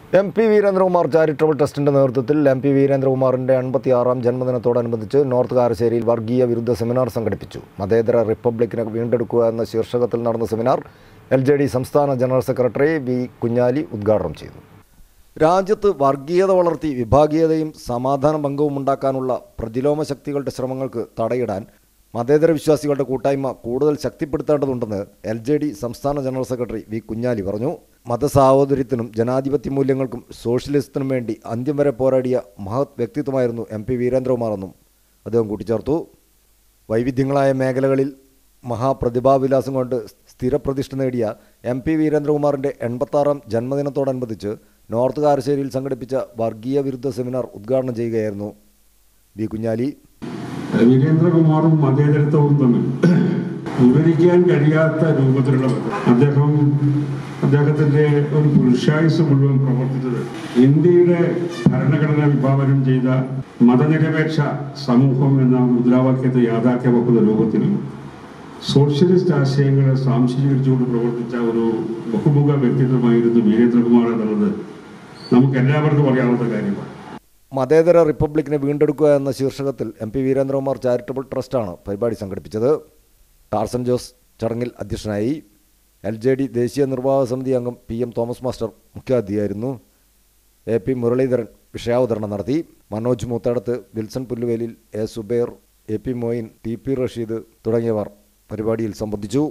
M P Veerendrakumar charitable ട്രസ്റ്റിന്റെ നേതൃത്വത്തിൽ M P വീരേന്ദ്രകുമാറിന്റെ എൺപത്തിയാറാം ജന്മദിനത്തോടനുബന്ധിച്ച് നോർത്ത് കാരശ്ശേരിയിൽ വർഗീയ വിരുദ്ധ സെമിനാർ സംഘടിപ്പിച്ചു മതേതര റിപ്പബ്ലിക്കിനെ വീണ്ടെടുക്കുക എന്ന ശീർഷകത്തിൽ നടന്ന സെമിനാർ എൽ ജെ ഡി സംസ്ഥാന ജനറൽ സെക്രട്ടറി വി കുഞ്ഞാലി ഉദ്ഘാടനം ചെയ്തു രാജ്യത്ത് വർഗീയത വളർത്തി വിഭാഗീയതയും സമാധാന ഭംഗവും ഉണ്ടാക്കാനുള്ള പ്രതിലോമ ശക്തികളുടെ ശ്രമങ്ങൾക്ക് തടയിടാൻ മതേതര വിശ്വാസികളുടെ കൂട്ടായ്മ കൂടുതൽ ശക്തിപ്പെടുത്തേണ്ടതുണ്ടെന്ന് എൽ ജെ ഡി സംസ്ഥാന ജനറൽ സെക്രട്ടറി വി കുഞ്ഞാലി പറഞ്ഞു മതസാഹോദര്യത്തിനും ജനാധിപത്യ മൂല്യങ്ങൾക്കും സോഷ്യലിസത്തിനും വേണ്ടി അന്ത്യം വരെ പോരാടിയ മഹത് വ്യക്തിത്വമായിരുന്നു എം പി വീരേന്ദ്രകുമാറെന്നും അദ്ദേഹം കൂട്ടിച്ചേർത്തു വൈവിധ്യങ്ങളായ മേഖലകളിൽ മഹാപ്രതിഭാവിലാസം കൊണ്ട് സ്ഥിരപ്രതിഷ്ഠ നേടിയ എം പി വീരേന്ദ്രകുമാറിൻ്റെ എൺപത്താറാം ജന്മദിനത്തോടനുബന്ധിച്ച് നോർത്ത് കാരശ്ശേരിയിൽ സംഘടിപ്പിച്ച വർഗീയ വിരുദ്ധ സെമിനാർ ഉദ്ഘാടനം ചെയ്യുകയായിരുന്നു വി കുഞ്ഞാലി വീരേന്ദ്രകുമാറും മതേതരത്വവും തമ്മിൽ വിവരിക്കാൻ കഴിയാത്ത രൂപത്തിലുള്ള ബന്ധം. അദ്ദേഹം അദ്ദേഹത്തിന്റെ ഒരു പുരുഷായുസ് മുഴുവൻ പ്രവർത്തിച്ചത് ഇന്ത്യയുടെ ഭരണഘടന വിഭാവനം ചെയ്ത മതനിരപേക്ഷ സമൂഹം എന്ന മുദ്രാവാക്യത്തെ യാഥാർത്ഥ്യമാക്കുന്ന രൂപത്തിൽ സോഷ്യലിസ്റ്റ് ആശയങ്ങളെ സ്വാംശീകരിച്ചുകൊണ്ട് പ്രവർത്തിച്ച ഒരു ബഹുമുഖ വ്യക്തിത്വമായിരുന്നു വീരേന്ദ്രകുമാർ എന്നുള്ളത് നമുക്ക് എല്ലാവർക്കും അറിയാവുന്ന കാര്യമാണ് മതേതര റിപ്പബ്ലിക്കിനെ വീണ്ടെടുക്കുക എന്ന ശീർഷകത്തിൽ എം പി വീരേന്ദ്രകുമാർ ചാരിറ്റബിൾ ട്രസ്റ്റാണ് പരിപാടി സംഘടിപ്പിച്ചത് ടാർസൻ ജോസ് ചടങ്ങിൽ അധ്യക്ഷനായി എൽ ജെ ഡി ദേശീയ നിർവാഹക സമിതി അംഗം പി എം തോമസ് മാസ്റ്റർ മുഖ്യാതിഥിയായിരുന്നു എ പി മുരളീധരൻ വിഷയാവതരണം നടത്തി Manoj Moothedath Wilson Pulluvelil A Zubair A P Moin T P Rasheed തുടങ്ങിയവർ പരിപാടിയിൽ സംബന്ധിച്ചു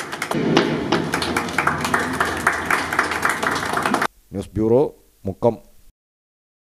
ന്യൂസ് ബ്യൂറോ മുക്കം